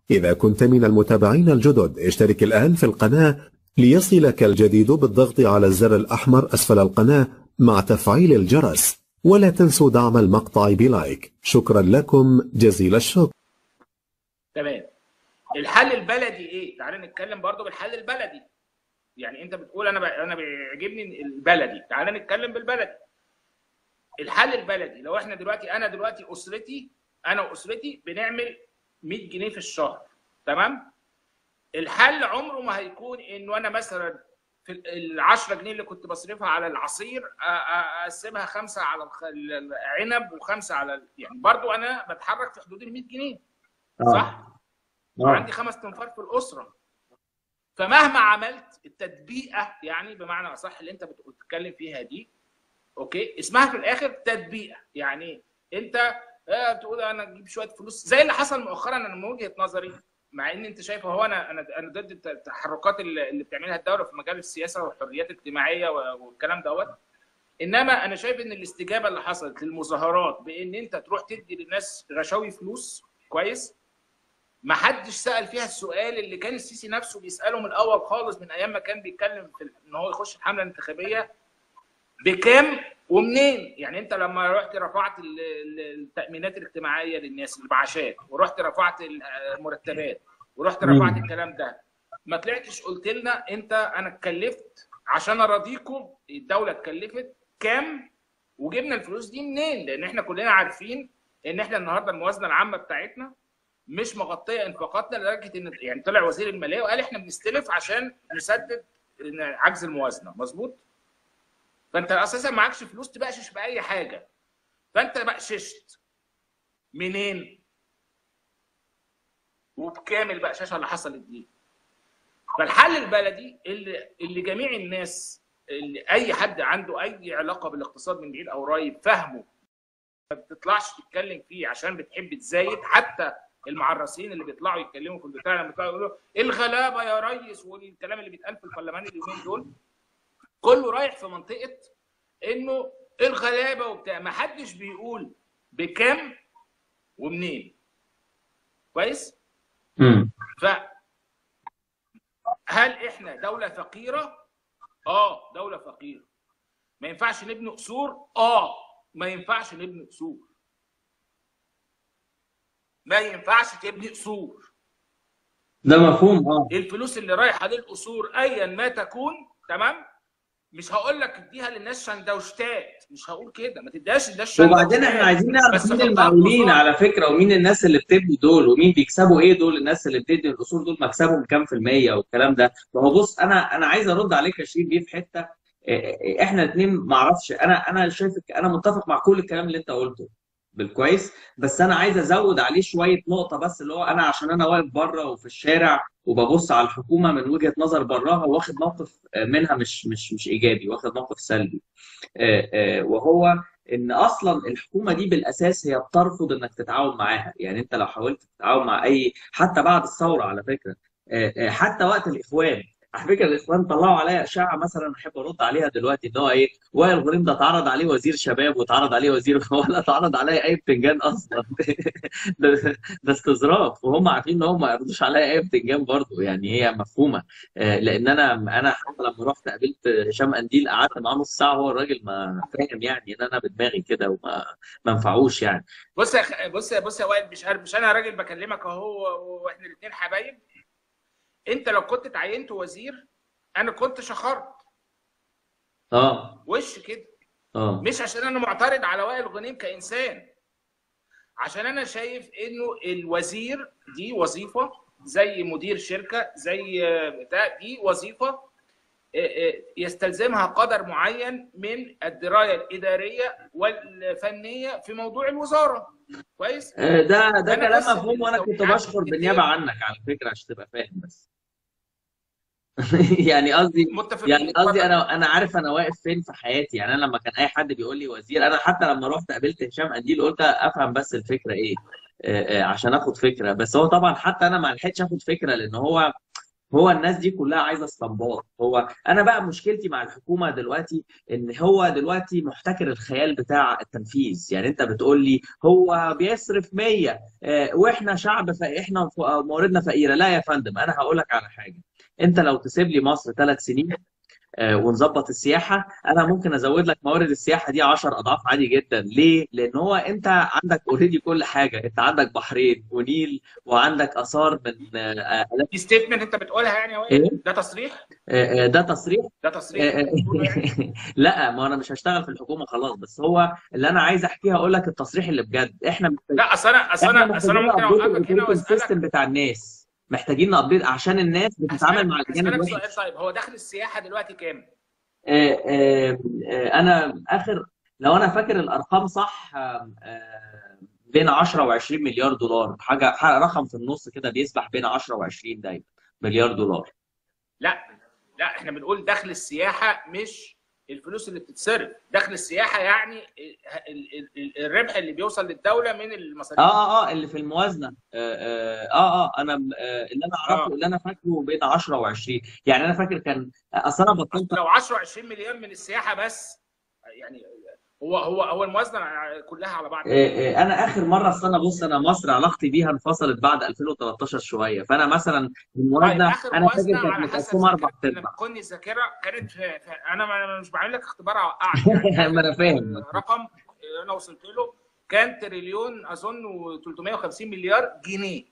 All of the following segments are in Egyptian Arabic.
إذا كنت من المتابعين الجدد اشترك الآن في القناة ليصلك الجديد بالضغط على الزر الأحمر أسفل القناة مع تفعيل الجرس ولا تنسوا دعم المقطع بلايك شكرا لكم جزيل الشكر تمام الحل البلدي ايه تعال نتكلم برضو بالحل البلدي يعني انت بتقول انا ب... انا بيعجبني البلدي تعال نتكلم بالبلدي الحل البلدي لو احنا دلوقتي انا دلوقتي اسرتي انا واسرتي بنعمل 100 جنيه في الشهر تمام الحل عمره ما هيكون انه انا مثلا في ال 10 جنيه اللي كنت بصرفها على العصير اقسمها خمسه على العنب وخمسه على يعني برضو انا بتحرك في حدود ال 100 جنيه صح؟ وعندي خمس تنفار في الاسره فمهما عملت التدبيئه يعني بمعنى اصح اللي انت بتتكلم فيها دي اوكي اسمها في الاخر تدبيئه يعني انت بتقول انا اجيب شويه فلوس زي اللي حصل مؤخرا انا من وجهه نظري مع ان انت شايف هو انا انا انا ضد التحركات اللي بتعملها الدوله في مجال السياسه والحريات الاجتماعيه والكلام دوت انما انا شايف ان الاستجابه اللي حصلت للمظاهرات بان انت تروح تدي للناس غشاوي فلوس كويس ما حدش سال فيها السؤال اللي كان السيسي نفسه بيساله من الاول خالص من ايام ما كان بيتكلم في ان هو يخش الحمله الانتخابيه بكام ومنين يعني انت لما رحت رفعت التامينات الاجتماعيه للناس المعاشات ورحت رفعت المرتبات ورحت رفعت الكلام ده ما طلعتش قلت لنا انت انا اتكلفت عشان اراضيكم الدوله اتكلفت كام وجبنا الفلوس دي منين لان احنا كلنا عارفين ان احنا النهارده الموازنه العامه بتاعتنا مش مغطيه انفاقاتنا لدرجه ان يعني طلع وزير الماليه وقال احنا بنستلف عشان نسدد عجز الموازنه مظبوط فانت اساسا معكش فلوس تبقشش باي حاجه فانت بقششت منين وبكام البقششه اللي حصلت دي فالحل البلدي اللي اللي جميع الناس اللي اي حد عنده اي علاقه بالاقتصاد من بعيد او قريب فاهمه ما بتطلعش تتكلم فيه عشان بتحب تزايد حتى المعرسين اللي بيطلعوا يتكلموا في البتاع لما بيطلعوا يقولوا الغلابه يا ريس والكلام اللي بيتقال في البرلمان اليومين دول كله رايح في منطقه انه الغلابه وبتاع ما حدش بيقول بكام ومنين كويس امم ف هل احنا دوله فقيره اه دوله فقيره ما ينفعش نبني قصور اه ما ينفعش نبني قصور ما ينفعش تبني قصور ده مفهوم اه الفلوس اللي رايحه للقصور ايا ما تكون تمام مش هقول لك اديها للناس سندوتشات مش هقول كده ما تديهاش للناس وبعدين احنا عايزين نعرف مين المقاولين على فكره ومين الناس اللي بتبني دول ومين بيكسبوا ايه دول الناس اللي بتدي الاصول دول مكسبهم كام في الميه والكلام ده ما هو بص انا انا عايز ارد عليك يا شريف بيه في حته احنا الاثنين ما اعرفش انا انا شايفك انا متفق مع كل الكلام اللي انت قلته بالكويس بس انا عايز ازود عليه شويه نقطه بس اللي هو انا عشان انا واقف بره وفي الشارع وببص على الحكومه من وجهه نظر براها واخد موقف منها مش مش مش ايجابي واخد موقف سلبي وهو ان اصلا الحكومه دي بالاساس هي بترفض انك تتعاون معاها يعني انت لو حاولت تتعاون مع اي حتى بعد الثوره على فكره حتى وقت الاخوان على فكره الاخوان طلعوا عليا اشاعه مثلا احب ارد عليها دلوقتي ان هو ايه وائل غريم ده اتعرض عليه وزير شباب واتعرض عليه وزير ولا اتعرض عليا اي بتنجان اصلا ده, ده استظراف وهم عارفين ان هم ما يردوش عليا اي بتنجان برضه يعني هي مفهومه لان انا انا حتى لما رحت قابلت هشام قنديل قعدت معاه نص ساعه هو الراجل ما فاهم يعني ان انا بدماغي كده وما ما ينفعوش يعني بص يا بص يا بص يا وائل مش مش انا راجل بكلمك اهو واحنا الاثنين حبايب انت لو كنت اتعينت وزير انا كنت شخرت اه وش كده اه مش عشان انا معترض على وائل غنيم كانسان عشان انا شايف انه الوزير دي وظيفه زي مدير شركه زي بتاع دي وظيفه يستلزمها قدر معين من الدرايه الاداريه والفنيه في موضوع الوزاره كويس ده ده كلام مفهوم وانا كنت بشكر بالنيابه عنك على فكره عشان تبقى فاهم بس يعني قصدي يعني قصدي انا انا عارف انا واقف فين في حياتي يعني انا لما كان اي حد بيقول لي وزير انا حتى لما رحت قابلت هشام قنديل قلت افهم بس الفكره ايه عشان اخد فكره بس هو طبعا حتى انا ما لحقتش اخد فكره لان هو هو الناس دي كلها عايزه استنباط هو انا بقى مشكلتي مع الحكومه دلوقتي ان هو دلوقتي محتكر الخيال بتاع التنفيذ يعني انت بتقول لي هو بيصرف 100 آه، واحنا شعب فاحنا ف- مواردنا فقيره لا يا فندم انا هقول لك على حاجه انت لو تسيب لي مصر ثلاث سنين آه، ونظبط السياحه انا ممكن ازود لك موارد السياحه دي 10 اضعاف عادي جدا ليه لان هو انت عندك اوريدي كل حاجه انت عندك بحرين ونيل وعندك اثار من آه، آه، آلاف دي ستيتمنت انت بتقولها يعني يا ايه وائل ده تصريح آه، آه، ده تصريح ده آه، تصريح آه، انت بتقوله يعني لا ما انا مش هشتغل في الحكومه خلاص بس هو اللي انا عايز احكيه هقول لك التصريح اللي بجد احنا محتاج لا اصل انا اصل احنا انا اصل انا محتاجين ممكن نابديت اوقفك هنا الاوبريتنج سيستم واسالك بتاع الناس محتاجين نابديت عشان الناس بتتعامل مع هسالك الاجانب هسالك سؤال وحش طيب هو دخل السياحه دلوقتي كام؟ آه، آه، آه، انا اخر لو انا فاكر الارقام صح آه، آه، بين 10 و20 مليار دولار حاجه حاجة- رقم في النص كده بيسبح بين 10 و20 دايما مليار دولار لا لا احنا بنقول دخل السياحه مش الفلوس اللي بتتصرف دخل السياحه يعني ال- ال- ال- الربح اللي بيوصل للدوله من المصاريف اه اه اه اللي في الموازنه اه اه اه, آه انا آه اللي انا اعرفه اه اللي انا فاكره بين 10 و20 يعني انا فاكر كان اصل انا بطلت لو 10 20 مليون من السياحه بس يعني هو هو هو الموازنه كلها على بعض كام؟ آه آه انا اخر مره اصل انا بص انا مصر علاقتي بيها انفصلت بعد 2013 شويه فانا مثلا طيب الموازنه اخر انا فاكر موازنه كانت على حسب متقسمه اربع ذاكرتي اللي ارباع بتكون الذاكره كانت في, في انا ما- مش بعمل لك اختبار اوقعك يعني ما انا اخر فاهم رقم انا وصلت له كان تريليون اظن و350 مليار جنيه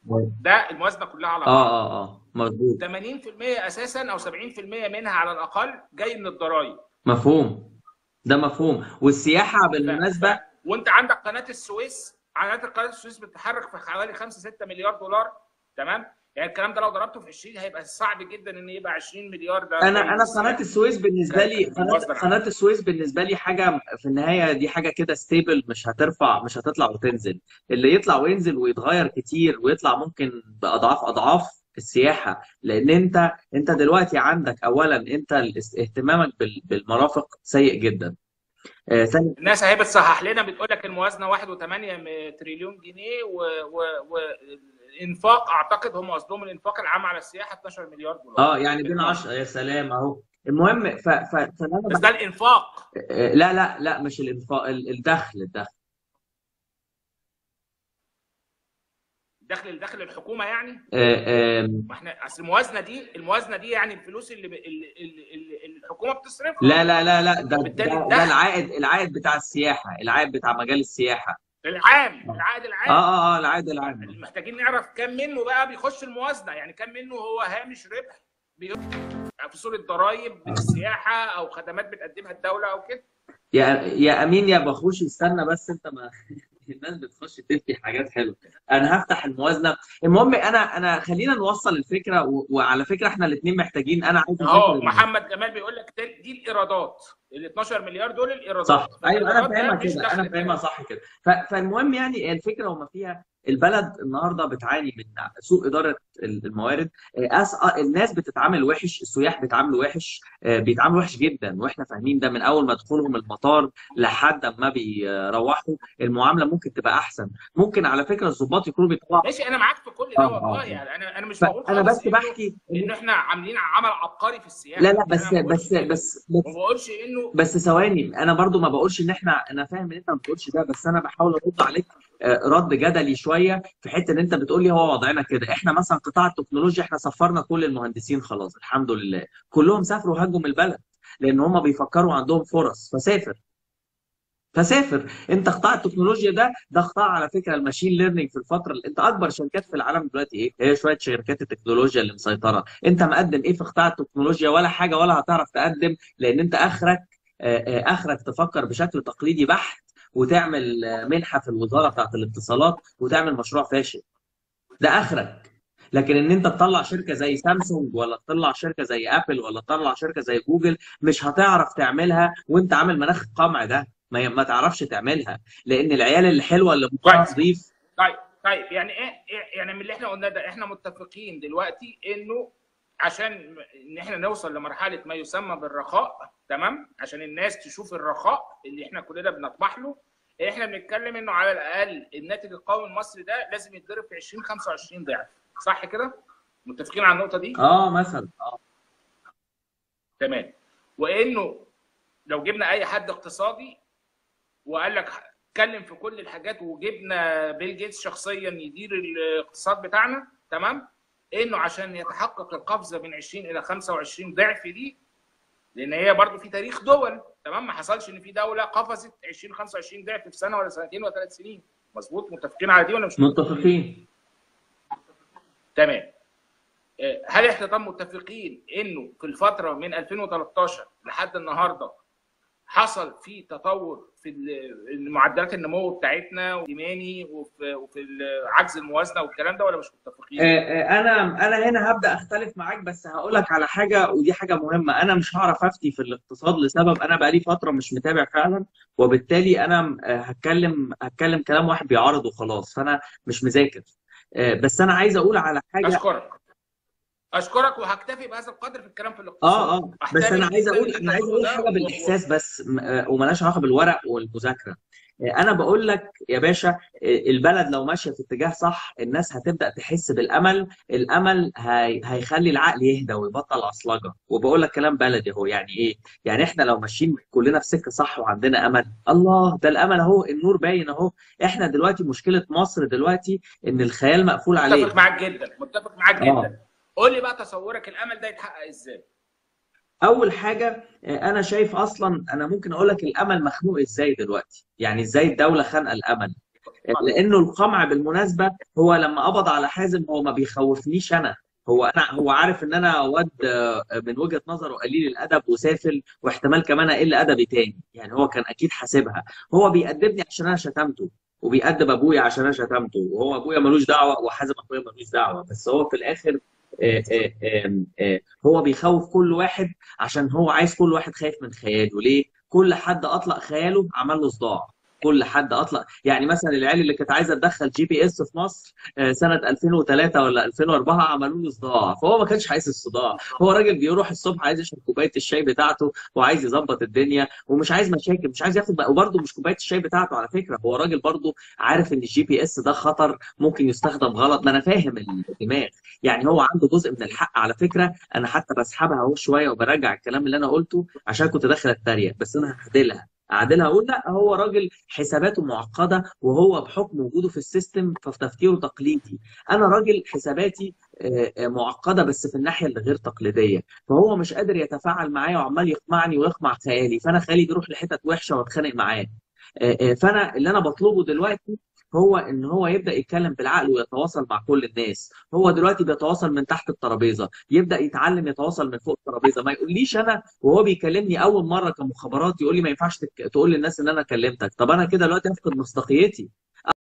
ده الموازنه كلها على بعض اه اه اه مظبوط 80% اساسا او 70% منها على الاقل جاي من الضرائب مفهوم ده مفهوم والسياحه ف... ف... بالمناسبه وانت عندك قناه السويس قناه قناه السويس بتتحرك في حوالي 5 6 مليار دولار تمام يعني الكلام ده لو ضربته في 20 هيبقى صعب جدا ان يبقى 20 مليار ده انا جاي من انا قناه السياحه السويس بالنسبه لي قناه كمصدر قناه عائد السويس بالنسبه لي حاجه في النهايه دي حاجه كده ستيبل مش هترفع مش هتطلع وتنزل اللي يطلع وينزل ويتغير كتير ويطلع ممكن باضعاف اضعاف السياحه لان انت انت دلوقتي عندك اولا انت الاس- اهتمامك بال- بالمرافق سيء جدا آه، ثاني الناس اهي بتصحح لنا بتقول لك الموازنه 1.8 تريليون جنيه والانفاق اعتقد هم قصدهم الانفاق العام على السياحه 12 مليار دولار اه يعني بين بالمصري 10 يا سلام اهو المهم ف ف فانا بس ده الانفاق آه، لا لا لا مش الانفاق ال- الدخل الدخل دخل الدخل الحكومه يعني آه، آم، ما احنا اصل الموازنه دي الموازنه دي يعني الفلوس اللي, ب... اللي, اللي, اللي الحكومه بتصرفها لا لا لا لا ده وبالتالي ده, ده الدخل العائد العائد بتاع السياحة العائد بتاع مجال السياحة العام اه العائد اه العام اه آه، العائد العام محتاجين نعرف كم منه بقى بيخش الموازنه يعني كم منه هو هامش ربح بي- في صوره ضرائب من السياحه او خدمات بتقدمها الدوله او كده يا يا امين يا بخوش استنى بس انت ما الناس بتخش تفتي حاجات حلوه انا هفتح الموازنه المهم انا انا خلينا نوصل الفكره و... وعلى فكره احنا الاثنين محتاجين انا عايز اهو اذاكر ال- محمد جمال بيقول لك ده- دي الايرادات ال 12 مليار دول الايرادات صح ايوه انا فالايرادات فاهمها ده مش كده دخل انا فاهمها الدوله صح كده ف... فالمهم يعني الفكره وما فيها البلد النهارده بتعاني من سوء اداره الموارد أس... الناس بتتعامل وحش السياح بيتعاملوا وحش آه، بيتعاملوا وحش جدا واحنا فاهمين ده من اول ما دخولهم المطار لحد ما بيروحوا المعامله ممكن تبقى احسن ممكن على فكره الضباط يكونوا بيطلعوا ماشي انا معاك في كل اه ده اه والله آه. يعني انا انا مش بقول فانا خالص بس انه بحكي انه احنا عاملين عمل عبقري في السياحه لا لا انا بس ما بقولش بس كده بس ما بس بقولش انه بس ثواني انا برضو ما بقولش ان احنا انا فاهم ان انت ما بتقولش ده بس انا بحاول ارد عليك آه، رد جدلي شويه في حته ان انت بتقول لي هو وضعنا كده احنا مثلا قطاع التكنولوجيا احنا سفرنا كل المهندسين خلاص الحمد لله كلهم سافروا هاجوا من البلد لان هم بيفكروا عندهم فرص فسافر فسافر انت قطاع التكنولوجيا ده ده قطاع على فكره الماشين ليرنينج في الفتره اللي انت اكبر شركات في العالم دلوقتي ايه هي شويه شركات التكنولوجيا اللي مسيطره انت مقدم ايه في قطاع التكنولوجيا ولا حاجه ولا هتعرف تقدم لان انت اخرك آه، آه، اخرك تفكر بشكل تقليدي بحت وتعمل آه، منحه في الوزاره بتاعت الاتصالات وتعمل مشروع فاشل ده اخرك لكن ان انت تطلع شركه زي سامسونج ولا تطلع شركه زي ابل ولا تطلع شركه زي جوجل مش هتعرف تعملها وانت عامل مناخ القمع ده ما, ما تعرفش تعملها لان العيال الحلوه اللي مخها طيب نظيف طيب طيب يعني ايه إيه- يعني من اللي احنا قلناه ده احنا متفقين دلوقتي انه عشان ان احنا نوصل لمرحله ما يسمى بالرخاء تمام عشان الناس تشوف الرخاء اللي احنا كلنا بنطمح له احنا بنتكلم انه على الاقل الناتج القومي المصري ده لازم يتضرب في 20 25 ضعف صح كده؟ متفقين على النقطه دي اه مثلا اه تمام وانه لو جبنا اي حد اقتصادي وقال لك اتكلم في كل الحاجات وجبنا بيل جيتس شخصيا يدير الاقتصاد بتاعنا تمام انه عشان يتحقق القفزه من 20 الى 25 ضعف دي لان هي برضو في تاريخ دول تمام ما حصلش ان في دوله قفزت 20 25 ضعف في سنه ولا سنتين ولا ثلاث سنين مظبوط متفقين على دي ولا مش متفقين تمام آه، هل احنا طب متفقين انه في الفتره من 2013 لحد النهارده حصل في تطور في ال- معدلات النمو بتاعتنا والايماني وفي وفي عجز الموازنه والكلام ده ولا مش متفقين؟ آه، آه، انا انا هنا هبدا اختلف معاك بس هقول لك على حاجه ودي حاجه مهمه انا مش هعرف افتي في الاقتصاد لسبب انا بقالي فتره مش متابع فعلا وبالتالي انا آه، هتكلم هتكلم كلام واحد بيعارض وخلاص فانا مش مذاكر آه، بس انا عايز اقول على حاجه اشكرك اشكرك وهكتفي بهذا القدر في الكلام في الاقتصاد اه اه بس أحترم انا عايز جداً اقول اللي انا عايز أنت اقول بتقوله حاجه ده بالاحساس بس م- آه، وملهاش علاقه بالورق والمذاكره آه، انا بقول لك يا باشا آه، البلد لو ماشيه في اتجاه صح الناس هتبدا تحس بالامل الامل هي... هيخلي العقل يهدى ويبطل عصلجه وبقول لك كلام بلدي اهو يعني ايه يعني احنا لو ماشيين كلنا في سكه صح وعندنا امل الله ده الامل اهو النور باين اهو احنا دلوقتي مشكله مصر دلوقتي ان الخيال مقفول عليه متفق معاك جدا متفق معاك آه. جدا قول لي بقى تصورك الامل ده يتحقق ازاي؟ اول حاجه آه، انا شايف اصلا انا ممكن اقول لك الامل مخنوق ازاي دلوقتي يعني ازاي الدوله خانقه الامل آه، لانه القمع بالمناسبه هو لما قبض على حازم هو ما بيخوفنيش انا هو انا هو عارف ان انا واد آه، من وجهه نظره قليل الادب وسافل واحتمال كمان اقل ادبي تاني يعني هو كان اكيد حاسبها هو بيأدبني عشان انا شتمته وبيأدب ابويا عشان انا شتمته وهو ابويا ملوش دعوه وحازم اخويا ملوش دعوه بس هو في الاخر آه، آه، آه، آه، هو بيخوف كل واحد عشان هو عايز كل واحد خايف من خياله ليه؟ كل حد اطلق خياله عمل له صداع كل حد اطلق يعني مثلا العيال اللي كانت عايزه تدخل جي بي اس في مصر آه، سنه 2003 ولا 2004 عملوا له صداع فهو ما كانش عايز الصداع هو راجل بيروح الصبح عايز يشرب كوبايه الشاي بتاعته وعايز يظبط الدنيا ومش عايز مشاكل مش عايز ياخد بقى وبرده مش كوبايه الشاي بتاعته على فكره هو راجل برده عارف ان الجي بي اس ده خطر ممكن يستخدم غلط ما انا فاهم الدماغ يعني هو عنده جزء من الحق على فكره انا حتى بسحبها اهو شويه وبراجع الكلام اللي انا قلته عشان كنت داخل اتريق بس انا هعدلها اعدلها اقول لا هو راجل حساباته معقده وهو بحكم وجوده في السيستم ففي تفكيره تقليدي انا راجل حساباتي آه، آه، معقده بس في الناحيه اللي غير تقليديه فهو مش قادر يتفاعل معايا وعمال يقمعني ويقمع خيالي فانا خيالي بيروح لحتت وحشه واتخانق معاه آه، آه، فانا اللي انا بطلبه دلوقتي هو ان هو يبدا يتكلم بالعقل ويتواصل مع كل الناس هو دلوقتي بيتواصل من تحت الترابيزه يبدا يتعلم يتواصل من فوق الترابيزه ما يقوليش انا وهو بيكلمني اول مره كمخابرات يقول لي ما ينفعش تك... تقول للناس ان انا كلمتك طب انا كده دلوقتي هفقد مصداقيتي